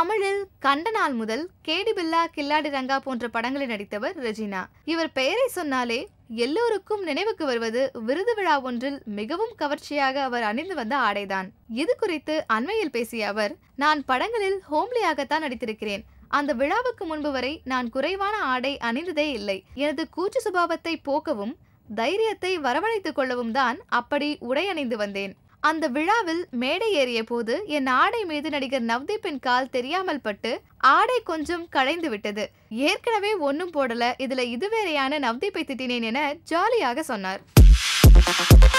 தமிழில் கண்ட நாள் முதல் கேடி பில்லா கில்லாடி ரங்கா போன்ற படங்களில் நடித்தவர் ரெஜினா இவர் பெயரை சொன்னாலே எல்லோருக்கும் நினைவுக்கு வருவது விருது விழா ஒன்றில் மிகவும் கவர்ச்சியாக அவர் அணிந்து வந்த ஆடைதான் இது குறித்து அண்மையில் பேசிய அவர் நான் படங்களில் ஹோம்லியாகத்தான் நடித்திருக்கிறேன் அந்த விழாவுக்கு முன்பு வரை நான் குறைவான ஆடை அணிந்ததே இல்லை எனது கூச்சு சுபாவத்தை போக்கவும் தைரியத்தை வரவழைத்துக் கொள்ளவும் தான் அப்படி உடை அணிந்து வந்தேன் அந்த விழாவில் மேடை ஏறிய போது என் ஆடை மீது நடிகர் நவ்தீப்பின் கால் தெரியாமல் பட்டு ஆடை கொஞ்சம் களைந்து விட்டது ஏற்கனவே ஒன்னும் போடல இதுல இது வேறையான நவ்தீப்பை திட்டினேன் என ஜாலியாக சொன்னார்